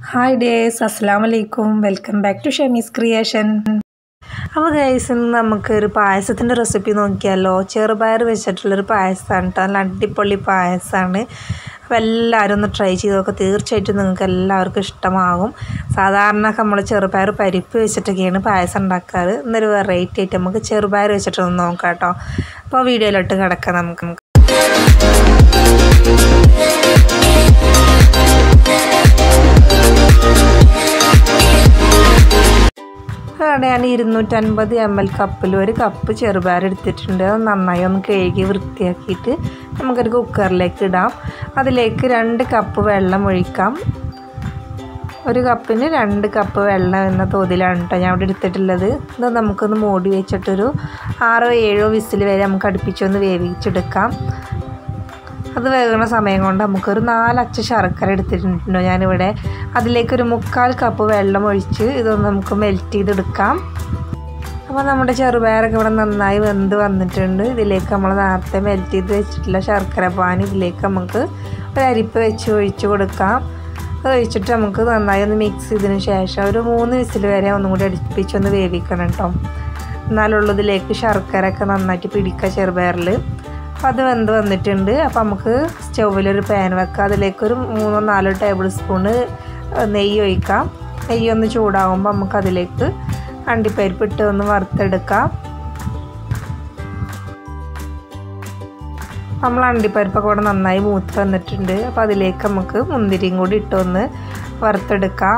hi dears അസ്സാം വലൈക്കും welcome back to Shamees creation അപ്പോൾ ഗൈസ് ഇന്ന് നമുക്ക് ഒരു പായസത്തിൻ്റെ റെസിപ്പി നോക്കിയാലോ ചെറുപയർ വെച്ചിട്ടുള്ളൊരു പായസമാണ് കേട്ടോ നല്ല അടിപൊളി പായസമാണ് അപ്പോൾ എല്ലാവരും ഒന്ന് ട്രൈ ചെയ്ത് നോക്കുക തീർച്ചയായിട്ടും നിങ്ങൾക്ക് എല്ലാവർക്കും ഇഷ്ടമാകും സാധാരണ നമ്മൾ ചെറുപയർ പരിപ്പ് വെച്ചിട്ടൊക്കെയാണ് പായസം ഉണ്ടാക്കാറ് ഇന്നൊരു വെറൈറ്റി ആയിട്ട് നമുക്ക് ചെറുപയർ വെച്ചിട്ടൊന്ന് നോക്കാം കേട്ടോ അപ്പോൾ വീഡിയോയിലോട്ട് കിടക്കാം നമുക്ക് അവിടെ ഞാൻ ഇരുന്നൂറ്റൻപത് എം എൽ കപ്പിൽ ഒരു കപ്പ് ചെറുപയർ എടുത്തിട്ടുണ്ട് അത് നന്നായി ഒന്ന് കഴുകി വൃത്തിയാക്കിയിട്ട് നമുക്കൊരു കുക്കറിലേക്ക് ഇടാം അതിലേക്ക് രണ്ട് കപ്പ് വെള്ളം ഒഴിക്കാം ഒരു കപ്പിന് രണ്ട് കപ്പ് വെള്ളം എന്ന തോതിലാണ് കേട്ടോ ഞാൻ ഇവിടെ എടുത്തിട്ടുള്ളത് ഇത് നമുക്കൊന്ന് മൂടി വെച്ചിട്ടൊരു ആറോ ഏഴോ വിസിൽ വരെ നമുക്ക് അടുപ്പിച്ചൊന്ന് വേവിച്ചെടുക്കാം അത് വേകുന്ന സമയം കൊണ്ട് നമുക്കൊരു നാലച്ച ശർക്കര എടുത്തിട്ടുണ്ടോ ഞാനിവിടെ അതിലേക്കൊരു മുക്കാൽ കപ്പ് വെള്ളം ഒഴിച്ച് ഇതൊന്ന് നമുക്ക് മെൽറ്റ് ചെയ്തെടുക്കാം അപ്പോൾ നമ്മുടെ ചെറുപയറൊക്കെ ഇവിടെ നന്നായി വെന്ത് വന്നിട്ടുണ്ട് ഇതിലേക്ക് നമ്മൾ നേരത്തെ മെൽറ്റ് ചെയ്ത് വെച്ചിട്ടുള്ള ശർക്കര പാനി ഇതിലേക്ക് നമുക്ക് ഒരു അരിപ്പ് വെച്ച് ഒഴിച്ച് കൊടുക്കാം അത് ഒഴിച്ചിട്ട് നമുക്ക് നന്നായി ഒന്ന് മിക്സ് ചെയ്തതിന് ശേഷം ഒരു മൂന്ന് വിസിൽ വരെ ഒന്നും കൂടി അടുപ്പിച്ചൊന്ന് വേവിക്കണം കേട്ടോ എന്നാലുള്ളതിലേക്ക് ശർക്കര ഒക്കെ നന്നായിട്ട് പിടിക്കുക ചെറുപയറിൽ അപ്പോൾ അത് വെന്ത് വന്നിട്ടുണ്ട് അപ്പോൾ നമുക്ക് സ്റ്റൗവിലൊരു പാൻ വെക്കാം അതിലേക്കൊരു മൂന്നോ നാലോ ടേബിൾ സ്പൂണ് നെയ്യ് ഒഴിക്കാം നെയ്യ് ഒന്ന് ചൂടാകുമ്പോൾ നമുക്ക് അതിലേക്ക് അണ്ടിപ്പരിപ്പ് ഇട്ട് ഒന്ന് വറുത്തെടുക്കാം നമ്മൾ അണ്ടിപ്പരിപ്പൊക്കെ ഇവിടെ നന്നായി മൂത്ത് വന്നിട്ടുണ്ട് അപ്പോൾ അതിലേക്ക് നമുക്ക് മുന്തിരിയും കൂടി ഇട്ടൊന്ന് വറുത്തെടുക്കാം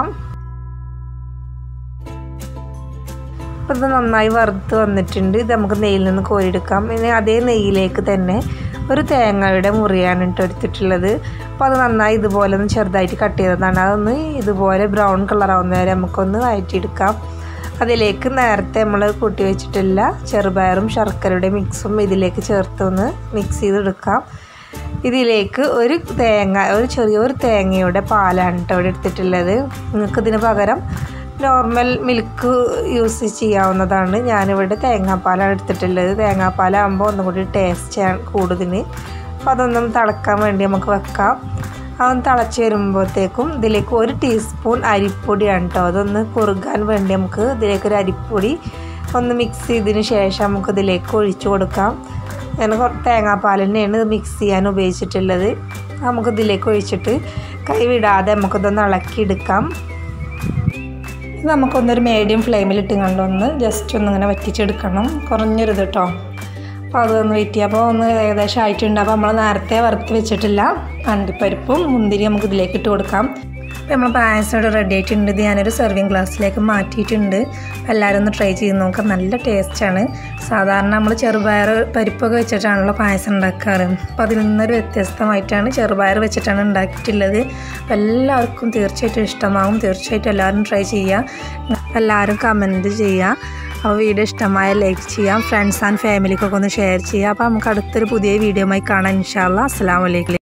അപ്പോൾ ഇത് നന്നായി വറുത്ത് വന്നിട്ടുണ്ട് ഇത് നമുക്ക് നെയ്യിൽ നിന്ന് കോരിയെടുക്കാം ഇനി അതേ നെയ്യിലേക്ക് തന്നെ ഒരു തേങ്ങയുടെ മുറിയാണ് ഇട്ട് എടുത്തിട്ടുള്ളത് അപ്പോൾ അത് നന്നായി ഇതുപോലെ ഒന്ന് ചെറുതായിട്ട് കട്ട് ചെയ്തതാണ് അതൊന്ന് ഇതുപോലെ ബ്രൗൺ കളറാവുന്ന വരെ നമുക്കൊന്ന് വഴറ്റിയെടുക്കാം അതിലേക്ക് നേരത്തെ നമ്മൾ കൂട്ടി വെച്ചിട്ടില്ല ചെറുപയറും ശർക്കരയുടെ മിക്സും ഇതിലേക്ക് ചേർത്തൊന്ന് മിക്സ് ചെയ്തെടുക്കാം ഇതിലേക്ക് ഒരു തേങ്ങ ഒരു ചെറിയൊരു തേങ്ങയുടെ പാലാണ് കേട്ടോ ഇവിടെ എടുത്തിട്ടുള്ളത് നിങ്ങൾക്ക് ഇതിന് പകരം നോർമൽ മിൽക്ക് യൂസ് ചെയ്യാവുന്നതാണ് ഞാനിവിടെ തേങ്ങാപ്പാലാണ് എടുത്തിട്ടുള്ളത് തേങ്ങാപ്പാലാകുമ്പോൾ ഒന്നും കൂടി ടേസ്റ്റ് കൂടുതൽ അപ്പോൾ അതൊന്നും തിളക്കാൻ വേണ്ടി നമുക്ക് വെക്കാം അതൊന്ന് തിളച്ച് വരുമ്പോഴത്തേക്കും ഇതിലേക്ക് ഒരു ടീസ്പൂൺ അരിപ്പൊടിയാണ് കേട്ടോ അതൊന്ന് കുറുകാൻ വേണ്ടി നമുക്ക് ഇതിലേക്ക് ഒരു അരിപ്പൊടി ഒന്ന് മിക്സ് ചെയ്തതിന് ശേഷം നമുക്ക് ഇതിലേക്ക് ഒഴിച്ചു കൊടുക്കാം ഞാൻ തേങ്ങാപ്പാൽ തന്നെയാണ് മിക്സ് ചെയ്യാൻ ഉപയോഗിച്ചിട്ടുള്ളത് നമുക്ക് ഇതിലേക്ക് ഒഴിച്ചിട്ട് കൈ വിടാതെ നമുക്കിതൊന്ന് ഇളക്കിയെടുക്കാം ഇത് നമുക്കൊന്നൊരു മീഡിയം ഫ്ലെയിമിലിട്ട് കണ്ടൊന്ന് ജസ്റ്റ് ഒന്ന് ഇങ്ങനെ വറ്റിച്ചെടുക്കണം കുറഞ്ഞൊരു ഇത് കേട്ടോ അപ്പോൾ അതൊന്ന് വെയിറ്റ് അപ്പോൾ ഒന്ന് ഏകദേശം ആയിട്ടുണ്ട് അപ്പോൾ നമ്മൾ നേരത്തെ വറുത്ത് വെച്ചിട്ടില്ല അണ്ടിപ്പരിപ്പും മുന്തിരി നമുക്ക് ഇതിലേക്ക് ഇട്ട് കൊടുക്കാം അപ്പോൾ നമ്മൾ പായസം ഇവിടെ റെഡി ആയിട്ടുണ്ട് ഇത് ഞാനൊരു സെർവിങ് ഗ്ലാസ്സിലേക്ക് മാറ്റിയിട്ടുണ്ട് എല്ലാവരും ഒന്ന് ട്രൈ ചെയ്ത് നോക്കാം നല്ല ടേസ്റ്റാണ് സാധാരണ നമ്മൾ ചെറുപയർ പരിപ്പൊക്കെ വെച്ചിട്ടാണല്ലോ പായസം ഉണ്ടാക്കാറ് അപ്പോൾ അതിൽ നിന്നൊരു വ്യത്യസ്തമായിട്ടാണ് ചെറുപയർ വെച്ചിട്ടാണ് ഉണ്ടാക്കിയിട്ടുള്ളത് അപ്പോൾ എല്ലാവർക്കും തീർച്ചയായിട്ടും ഇഷ്ടമാവും തീർച്ചയായിട്ടും എല്ലാവരും ട്രൈ ചെയ്യുക എല്ലാവരും കമൻറ്റ് ചെയ്യുക അപ്പോൾ വീഡിയോ ഇഷ്ടമായ ലൈക്ക് ചെയ്യാം ഫ്രണ്ട്സ് ആൻഡ് ഫാമിലിക്കൊക്കെ ഒന്ന് ഷെയർ ചെയ്യുക അപ്പോൾ നമുക്ക് അടുത്തൊരു പുതിയ വീഡിയോയുമായി കാണാം ഇൻഷാല്ല അസ്സാം വലൈക്കും